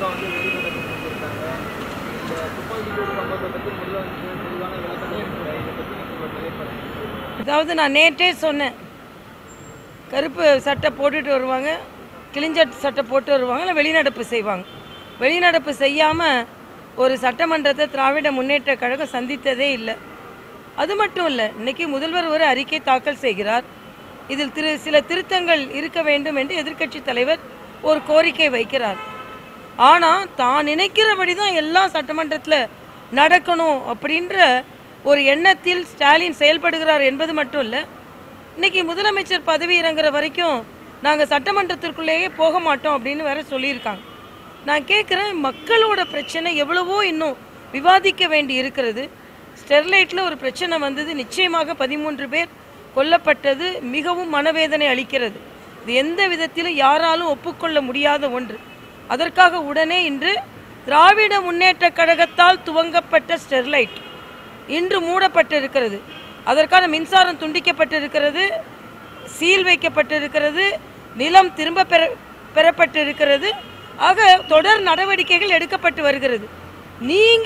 வந்து வெளிநடப்பு செஞ்சிருக்காங்க இந்த துப்பாக்கி சூடு சம்பவத்தை பற்றி முதலமைச்சர் தெளிவான விளக்கத்தை கொடுத்தாரு. இதை பற்றி உங்களோட நிலைப்பாடு அதாவது நான் நேற்றே சொன்னேன் கருப்பு சட்டை போட்டுட்டு வருவாங்க கிழிஞ்ச சட்டை போட்டு வருவாங்க இல்லை வெளிநடப்பு செய்வாங்க வெளிநடப்பு செய்யாமல் ஒரு சட்டமன்றத்தை திராவிட முன்னேற்ற கழகம் சந்தித்ததே இல்லை அது மட்டும் இல்லை இன்னைக்கு முதல்வர் ஒரு அறிக்கை தாக்கல் செய்கிறார் இதில் திரு சில திருத்தங்கள் இருக்க வேண்டும் என்று எதிர்க்கட்சி தலைவர் ஒரு கோரிக்கை வைக்கிறார் ஆனால் தான் நினைக்கிறபடி தான் எல்லாம் சட்டமன்றத்தில் நடக்கணும் அப்படின்ற ஒரு எண்ணத்தில் ஸ்டாலின் செயல்படுகிறார் என்பது மட்டும் இல்லை இன்னைக்கு முதலமைச்சர் பதவி இறங்குற வரைக்கும் நாங்கள் சட்டமன்றத்திற்குள்ளேயே போக மாட்டோம் அப்படின்னு வேற சொல்லியிருக்காங்க நான் கேட்குறேன் மக்களோட பிரச்சனை எவ்வளவோ இன்னும் விவாதிக்க வேண்டி இருக்கிறது ஸ்டெர்லைட்டில் ஒரு பிரச்சனை வந்தது நிச்சயமாக பதிமூன்று பேர் கொல்லப்பட்டது மிகவும் மனவேதனை அளிக்கிறது இது எந்த விதத்திலும் யாராலும் ஒப்புக்கொள்ள முடியாத ஒன்று அதற்காக உடனே இன்று திராவிட முன்னேற்ற கழகத்தால் துவங்கப்பட்ட ஸ்டெர்லைட் இன்று மூடப்பட்டிருக்கிறது அதற்கான மின்சாரம் துண்டிக்கப்பட்டிருக்கிறது சீல் வைக்கப்பட்டிருக்கிறது நிலம் திரும்ப பெற பெறப்பட்டிருக்கிறது ஆக தொடர் நடவடிக்கைகள் எடுக்கப்பட்டு வருகிறது நீங்க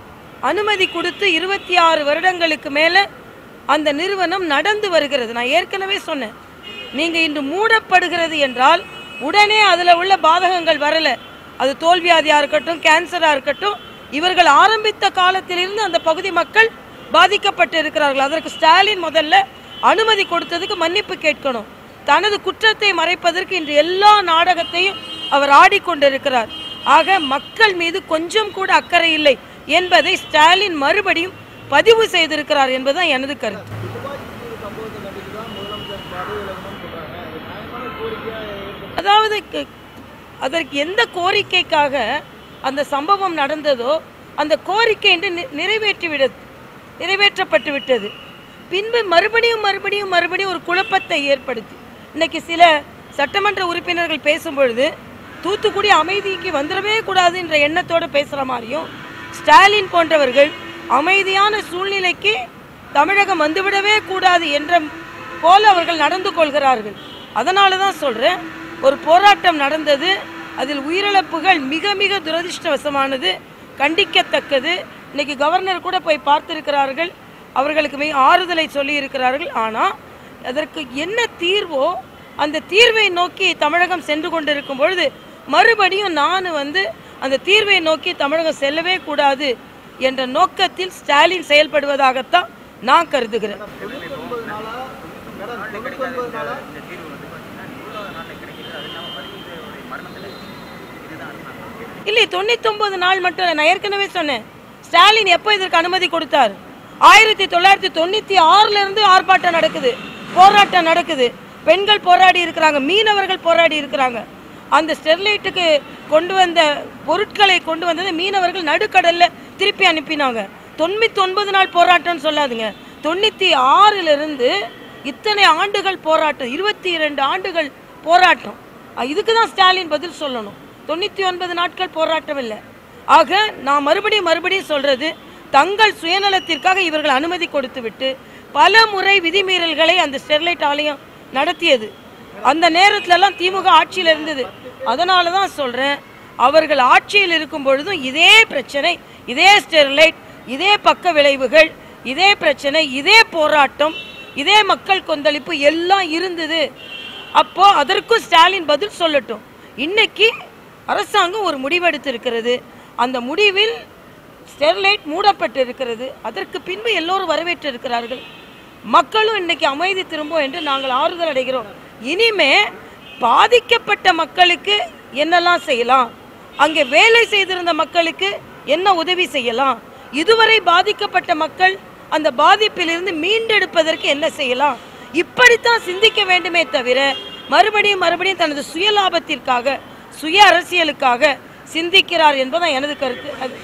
அனுமதி கொடுத்து இருபத்தி ஆறு வருடங்களுக்கு மேல அந்த நிறுவனம் நடந்து வருகிறது நான் ஏற்கனவே சொன்னேன் நீங்க இன்று மூடப்படுகிறது என்றால் உடனே அதுல உள்ள பாதகங்கள் வரல அது தோல்வியாதியா இருக்கட்டும் கேன்சரா இருக்கட்டும் இவர்கள் ஆரம்பித்த காலத்திலிருந்து அந்த பகுதி மக்கள் பாதிக்கப்பட்டு இருக்கிறார்கள் அதற்கு ஸ்டாலின் முதல்ல அனுமதி கொடுத்ததுக்கு மன்னிப்பு கேட்கணும் தனது குற்றத்தை மறைப்பதற்கு இன்று எல்லா நாடகத்தையும் அவர் ஆடிக்கொண்டிருக்கிறார் ஆக மக்கள் மீது கொஞ்சம் கூட அக்கறை இல்லை என்பதை ஸ்டாலின் மறுபடியும் பதிவு செய்திருக்கிறார் என்பதுதான் எனது கருத்து துப்பாக்கி சூடு சம்பவத்தை கண்டித்து தான் முதலமைச்சர் பதவி விலகணும்னு சொல்றாங்க அது நியாயமான கோரிக்கையாக ஏற்ப அதாவது க- அதற்கு எந்த கோரிக்கைக்காக அந்த சம்பவம் நடந்ததோ அந்த கோரிக்கை என்று நி- நிறைவேற்றி விட நிறைவேற்றப்பட்டு விட்டது பின்பு மறுபடியும் மறுபடியும் மறுபடியும் ஒரு குழப்பத்தை ஏற்படுத்தி இன்னைக்கு சில சட்டமன்ற உறுப்பினர்கள் பேசும்பொழுது தூத்துக்குடி அமைதிக்கு வந்துடவே கூடாது என்ற எண்ணத்தோடு பேசுகிற மாதிரியும் ஸ்டாலின் போன்றவர்கள் அமைதியான சூழ்நிலைக்கு தமிழகம் வந்துவிடவே கூடாது என்ற போல அவர்கள் நடந்து கொள்கிறார்கள் அதனால தான் சொல்கிறேன் ஒரு போராட்டம் நடந்தது அதில் உயிரிழப்புகள் மிக மிக துரதிர்ஷ்டவசமானது கண்டிக்கத்தக்கது இன்னைக்கு கவர்னர் கூட போய் பார்த்திருக்கிறார்கள் அவர்களுக்கு மிக ஆறுதலை சொல்லி இருக்கிறார்கள் ஆனால் அதற்கு என்ன தீர்வோ அந்த தீர்வை நோக்கி தமிழகம் சென்று கொண்டிருக்கும் பொழுது மறுபடியும் நான் வந்து அந்த தீர்வை நோக்கி தமிழகம் செல்லவே கூடாது என்ற நோக்கத்தில் ஸ்டாலின் செயல்படுவதாகத்தான் நான் கருதுகிறேன் தொண்ணூத்தி ஒன்பது நாளா மேடம் தொண்ணூத்தி ஒன்பது நாளா இல்லை தொண்ணூத்தொன்பது நாள் மட்டும் இல்ல, நான் ஏற்கனவே சொன்னேன் ஸ்டாலின் எப்போ இதற்கு அனுமதி கொடுத்தார் ஆயிரத்தி தொள்ளாயிரத்தி தொண்ணூற்றி ஆறுல இருந்து ஆர்ப்பாட்டம் நடக்குது போராட்டம் நடக்குது பெண்கள் போராடி இருக்கிறாங்க மீனவர்கள் போராடி இருக்கிறாங்க அந்த ஸ்டெர்லைட்டுக்கு கொண்டு வந்த பொருட்களை கொண்டு வந்தது மீனவர்கள் நடுக்கடல்ல திருப்பி அனுப்பினாங்க தொண்ணூத்தி ஒன்பது நாள் போராட்டம்னு சொல்லாதுங்க தொண்ணூத்தி ஆறுல இருந்து இத்தனை ஆண்டுகள் போராட்டம் இருபத்தி இரண்டு ஆண்டுகள் போராட்டம் அஹ் இதுக்கு தான் ஸ்டாலின் பதில் சொல்லணும் தொண்ணூற்றி ஒன்பது நாட்கள் போராட்டம் இல்லை ஆக நான் மறுபடியும் மறுபடியும் சொல்றது தங்கள் சுயநலத்திற்காக இவர்கள் அனுமதி கொடுத்து விட்டு பல முறை விதிமீறல்களை அந்த ஸ்டெர்லைட் ஆலயம் நடத்தியது அந்த நேரத்துலலாம் திமுக ஆட்சியில் இருந்தது அதனால தான் சொல்கிறேன் அவர்கள் ஆட்சியில் இருக்கும் பொழுதும் இதே பிரச்சனை இதே ஸ்டெர்லைட் இதே பக்க விளைவுகள் இதே பிரச்சனை இதே போராட்டம் இதே மக்கள் கொந்தளிப்பு எல்லாம் இருந்தது அப்போ அதற்கும் ஸ்டாலின் பதில் சொல்லட்டும் இன்னைக்கு அரசாங்கம் ஒரு முடிவெடுத்து இருக்கிறது அந்த முடிவில் ஸ்டெர்லைட் மூடப்பட்டு இருக்கிறது அதற்கு பின்பு எல்லோரும் வரவேற்று இருக்கிறார்கள் மக்களும் இன்னைக்கு அமைதி திரும்பும் என்று நாங்கள் ஆறுதல் அடைகிறோம் இனிமே பாதிக்கப்பட்ட மக்களுக்கு என்னெல்லாம் செய்யலாம் அங்கே வேலை செய்திருந்த மக்களுக்கு என்ன உதவி செய்யலாம் இதுவரை பாதிக்கப்பட்ட மக்கள் அந்த பாதிப்பிலிருந்து மீண்டெடுப்பதற்கு என்ன செய்யலாம் இப்படித்தான் சிந்திக்க வேண்டுமே தவிர மறுபடியும் மறுபடியும் தனது சுயலாபத்திற்காக சுய அரசியலுக்காக சிந்திக்கிறார் என்பதுதான் எனது கருத்து அது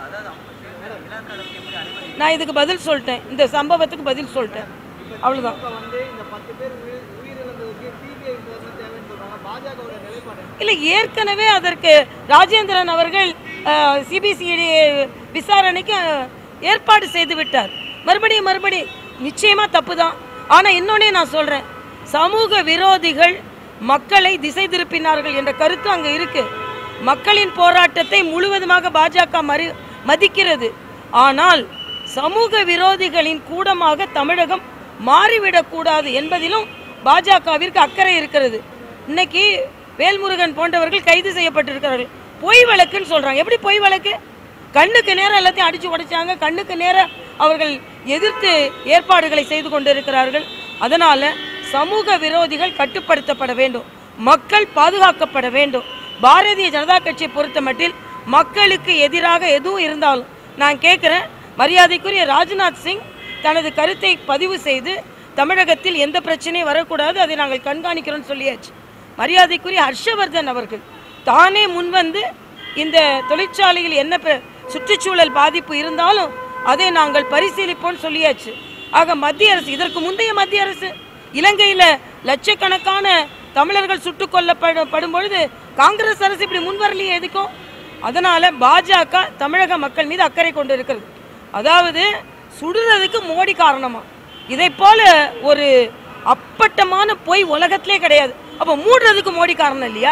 நான் இதுக்கு பதில் சொல்லிட்டேன் இந்த சம்பவத்துக்கு பதில் சொல்லிட்டேன் அவ்வளவுதான் இப்ப வந்து இந்த பத்து பேர் உயிர் உயிரிழந்ததுக்கு சிபிஐ விசாரணை தேவைன்னு சொல்றாங்க பாஜகவோட நிலைப்பாடு என்ன? இல்லை ஏற்கனவே அதற்கு ராஜேந்திரன் அவர்கள் சிபிசிஐடி விசாரணைக்கு அஹ், ஏற்பாடு செய்து விட்டார் மறுபடியும் மறுபடியும் நிச்சயமா தப்பு தான் ஆனா இன்னொன்னே நான் சொல்றேன் சமூக விரோதிகள் மக்களை திசை திருப்பினார்கள் என்ற கருத்து அங்க இருக்கு மக்களின் போராட்டத்தை முழுவதுமாக பாஜக மறு மதிக்கிறது ஆனால் சமூக விரோதிகளின் கூடமாக தமிழகம் மாறிவிடக்கூடாது என்பதிலும் பாஜகவிற்கு அக்கறை இருக்கிறது இன்னைக்கு வேல்முருகன் போன்றவர்கள் கைது செய்யப்பட்டிருக்கிறார்கள் பொய் வழக்குன்னு சொல்றாங்க எப்படி பொய் வழக்கு கண்ணுக்கு நேரம் எல்லாத்தையும் அடிச்சு உடைச்சாங்க கண்ணுக்கு நேரம் அவர்கள் எதிர்த்து ஏற்பாடுகளை செய்து கொண்டிருக்கிறார்கள் அதனால சமூக விரோதிகள் கட்டுப்படுத்தப்பட வேண்டும் மக்கள் பாதுகாக்கப்பட வேண்டும் பாரதிய ஜனதா கட்சியை பொறுத்த மட்டில் மக்களுக்கு எதிராக எதுவும் இருந்தாலும் நான் கேட்குறேன் மரியாதைக்குரிய ராஜ்நாத் சிங் தனது கருத்தை பதிவு செய்து தமிழகத்தில் எந்த பிரச்சனையும் வரக்கூடாது அதை நாங்கள் கண்காணிக்கிறோம்னு சொல்லியாச்சு மரியாதைக்குரிய ஹர்ஷவர்தன் அவர்கள் தானே முன்வந்து இந்த தொழிற்சாலையில் என்ன பிர- சுற்றுச்சூழல் பாதிப்பு இருந்தாலும் அதை நாங்கள் பரிசீலிப்போம்னு சொல்லியாச்சு ஆக மத்திய அரசு இதற்கு முந்தைய மத்திய அரசு இலங்கையில லட்சக்கணக்கான தமிழர்கள் சுட்டுக் கொல்லப்படும் படும் பொழுது காங்கிரஸ் அரசு இப்படி முன்வரலையே எதுக்கும் அதனால பாஜக தமிழக மக்கள் மீது அக்கறை கொண்டு இருக்கிறது அதாவது சுடுறதுக்கு மோடி காரணமா இதை போல ஒரு அப்பட்டமான பொய் உலகத்திலே கிடையாது அப்போ மூடுறதுக்கு மோடி காரணம் இல்லையா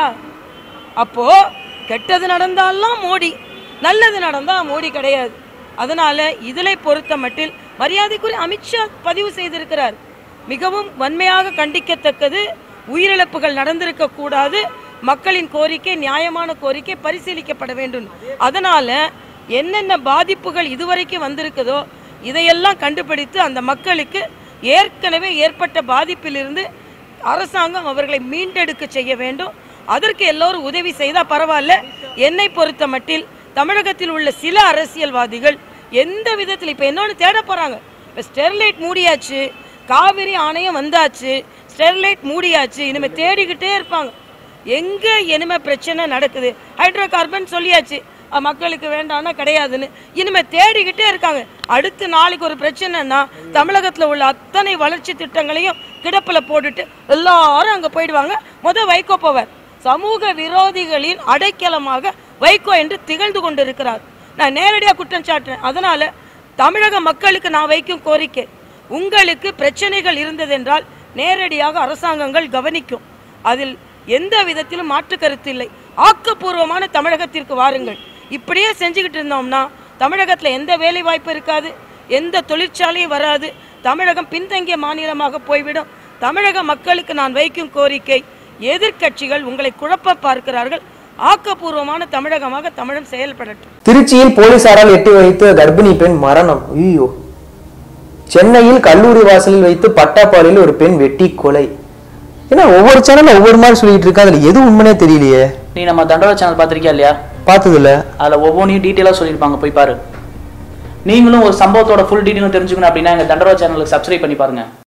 அப்போ கெட்டது நடந்தாலும் மோடி நல்லது நடந்தா மோடி கிடையாது அதனால இதிலை பொறுத்த மட்டில் மரியாதைக்குரிய அமித்ஷா பதிவு செய்திருக்கிறார் மிகவும் வன்மையாக கண்டிக்கத்தக்கது உயிரிழப்புகள் நடந்திருக்க கூடாது மக்களின் கோரிக்கை நியாயமான கோரிக்கை பரிசீலிக்கப்பட வேண்டும் அதனால என்னென்ன பாதிப்புகள் இதுவரைக்கும் வந்திருக்குதோ இதையெல்லாம் கண்டுபிடித்து அந்த மக்களுக்கு ஏற்கனவே ஏற்பட்ட பாதிப்பிலிருந்து அரசாங்கம் அவர்களை மீண்டெடுக்க செய்ய வேண்டும் அதற்கு எல்லோரும் உதவி செய்தா பரவாயில்ல என்னை பொறுத்த மட்டில் தமிழகத்தில் உள்ள சில அரசியல்வாதிகள் எந்த விதத்தில் இப்போ என்னன்னு தேட போறாங்க இப்போ ஸ்டெர்லைட் மூடியாச்சு காவிரி ஆணையம் வந்தாச்சு ஸ்டெர்லைட் மூடியாச்சு இனிமே தேடிக்கிட்டே இருப்பாங்க எங்க இனிமே பிரச்சனை நடக்குது ஹைட்ரோ கார்பன் சொல்லியாச்சு அஹ் மக்களுக்கு வேண்டாம்னா கிடையாதுன்னு இனிமே தேடிக்கிட்டே இருக்காங்க அடுத்து நாளைக்கு ஒரு பிரச்சனைன்னா தமிழகத்துல உள்ள அத்தனை வளர்ச்சி திட்டங்களையும் கிடப்புல போட்டுட்டு எல்லாரும் அங்க போயிடுவாங்க முத வைகோ போவார் சமூக விரோதிகளின் அடைக்கலமாக வைகோ என்று திகழ்ந்து கொண்டிருக்கிறார் நான் நேரடியா குற்றம் சாட்டுறேன் அதனால தமிழக மக்களுக்கு நான் வைக்கும் கோரிக்கை உங்களுக்கு பிரச்சனைகள் இருந்ததென்றால் நேரடியாக அரசாங்கங்கள் கவனிக்கும் அதில் எந்த விதத்திலும் மாற்று கருத்து இல்லை ஆக்கப்பூர்வமான தமிழகத்திற்கு வாருங்கள் இப்படியே செஞ்சுக்கிட்டு இருந்தோம்னா தமிழகத்துல எந்த வேலை வாய்ப்பு இருக்காது எந்த தொழிற்சாலையும் வராது தமிழகம் பின்தங்கிய மாநிலமாக போய்விடும் தமிழக மக்களுக்கு நான் வைக்கும் கோரிக்கை எதிர்க்கட்சிகள் உங்களை குழப்ப பார்க்கிறார்கள் ஆக்கப்பூர்வமான தமிழகமாக தமிழம் செயல்படட்டும் திருச்சியில் போலீசாரால் எட்டி வைத்த கர்ப்பிணி பெண் மரணம் ஐயோ சென்னையில் கல்லூரி வாசலில் வைத்து பட்டாப்பாலையில் ஒரு பெண் வெட்டி கொலை ஏன்னா ஒவ்வொரு சேனல்ல ஒவ்வொரு மாதிரி சொல்லிட்டு இருக்கா அதுல எது உண்மைனே தெரியலையே நீ நம்ம தண்டோர சேனல் பார்த்திருக்கியா இல்லையா பார்த்தது இல்ல அதில் ஒவ்வொன்றையும் டீட்டெயிலாக சொல்லியிருப்பாங்க போய் பாரு நீங்களும் ஒரு சம்பவத்தோட ஃபுல் டீட்டெயிலும் தெரிஞ்சுக்கணும் அப்படின்னா எங்கள் தண்டோர சேனலுக்கு சப்ஸ்கிரைப் பண்ணி பாருங்க